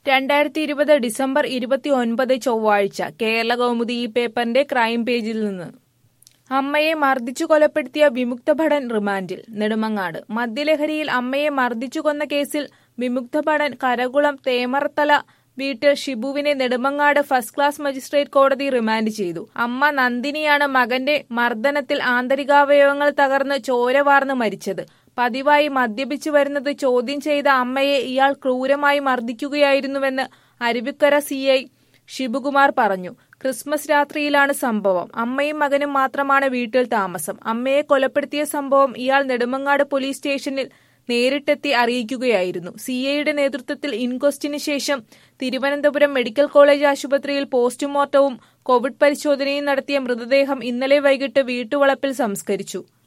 രണ്ടായിരത്തി ഇരുപത് ഡിസംബർ ഇരുപത്തി ഒൻപത് ചൊവ്വാഴ്ച കേരള കൗമുദി ഈ പേപ്പറിന്റെ ക്രൈം പേജിൽ നിന്ന് അമ്മയെ മർദ്ദിച്ചു കൊലപ്പെടുത്തിയ വിമുക്ത ഭടൻ റിമാൻഡിൽ നെടുമങ്ങാട് മദ്യലഹരിയിൽ അമ്മയെ മർദ്ദിച്ചു കൊന്ന കേസിൽ വിമുക്ത ഭടൻ കരകുളം തേമറത്തല വീട്ടിൽ ഷിബുവിനെ നെടുമങ്ങാട് ഫസ്റ്റ് ക്ലാസ് മജിസ്ട്രേറ്റ് കോടതി റിമാൻഡ് ചെയ്തു അമ്മ നന്ദിനിയാണ് മകന്റെ മർദ്ദനത്തിൽ ആന്തരികാവയവങ്ങൾ തകർന്ന് ചോര വാർന്ന് മരിച്ചത് പതിവായി മദ്യപിച്ചു വരുന്നത് ചോദ്യം ചെയ്ത അമ്മയെ ഇയാൾ ക്രൂരമായി മർദ്ദിക്കുകയായിരുന്നുവെന്ന് അരുവിക്കര സി ഐ ഷിബുകുമാർ പറഞ്ഞു ക്രിസ്മസ് രാത്രിയിലാണ് സംഭവം അമ്മയും മകനും മാത്രമാണ് വീട്ടിൽ താമസം അമ്മയെ കൊലപ്പെടുത്തിയ സംഭവം ഇയാൾ നെടുമങ്ങാട് പോലീസ് സ്റ്റേഷനിൽ നേരിട്ടെത്തി അറിയിക്കുകയായിരുന്നു സി ഐയുടെ നേതൃത്വത്തിൽ ഇൻക്വസ്റ്റിന് ശേഷം തിരുവനന്തപുരം മെഡിക്കൽ കോളേജ് ആശുപത്രിയിൽ പോസ്റ്റ്മോർട്ടവും കോവിഡ് പരിശോധനയും നടത്തിയ മൃതദേഹം ഇന്നലെ വൈകിട്ട് വീട്ടുവളപ്പിൽ സംസ്കരിച്ചു